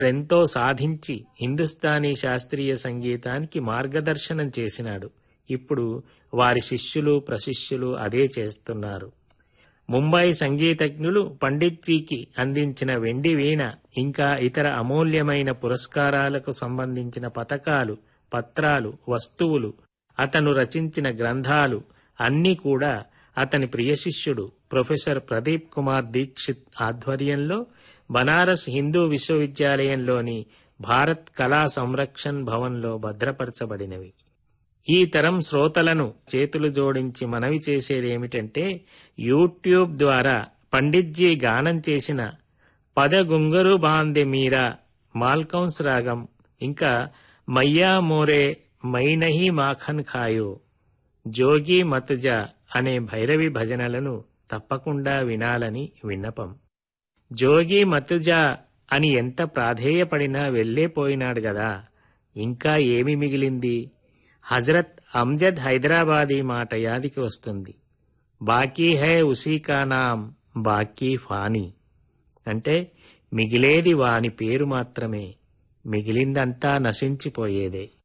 ఎంతో సాధించి హిందుస్థానీ శాస్త్రీయ సంగీతానికి మార్గదర్శనం చేసినాడు ఇప్పుడు వారి శిష్యులు ప్రశిష్యులు అదే చేస్తున్నారు ముంబై సంగీతజ్ఞులు పండిత్జీకి అందించిన వెండి వీణ ఇంకా ఇతర అమూల్యమైన పురస్కారాలకు సంబంధించిన పతకాలు పత్రాలు వస్తువులు అతను రచించిన గ్రంథాలు అన్నీ కూడా అతని ప్రియ శిష్యుడు ప్రొఫెసర్ ప్రదీప్ కుమార్ దీక్షిత్ ఆధ్వర్యంలో బనారస్ హిందూ విశ్వవిద్యాలయంలోని భారత్ కళా సంరక్షణ్ భవన్లో భద్రపరచబడినవి ఈ తరం శ్రోతలను చేతులు జోడించి మనవి చేసేదేమిటంటే యూట్యూబ్ ద్వారా పండిత్జీ గానం చేసిన పద గుంగరు బాందె మీరా మాల్కౌన్స్ రాగం ఇంకా మయ్యా మోరే మైనహి మాఖన్ ఖాయో జోగి మత్జా అనే భైరవి భజనలను తప్పకుండా వినాలని విన్నపం జోగి మతుజా అని ఎంత ప్రాధేయపడినా వెళ్ళేపోయినాడు గదా ఇంకా ఏమి మిగిలింది హజరత్ అమ్జద్ హైదరాబాదీ మాట యాదికి వస్తుంది బాకీ హై ఉసీ కా నామ్ బాకీ ఫానీ అంటే మిగిలేది వాని పేరు మాత్రమే మిగిలిందంతా నశించిపోయేదే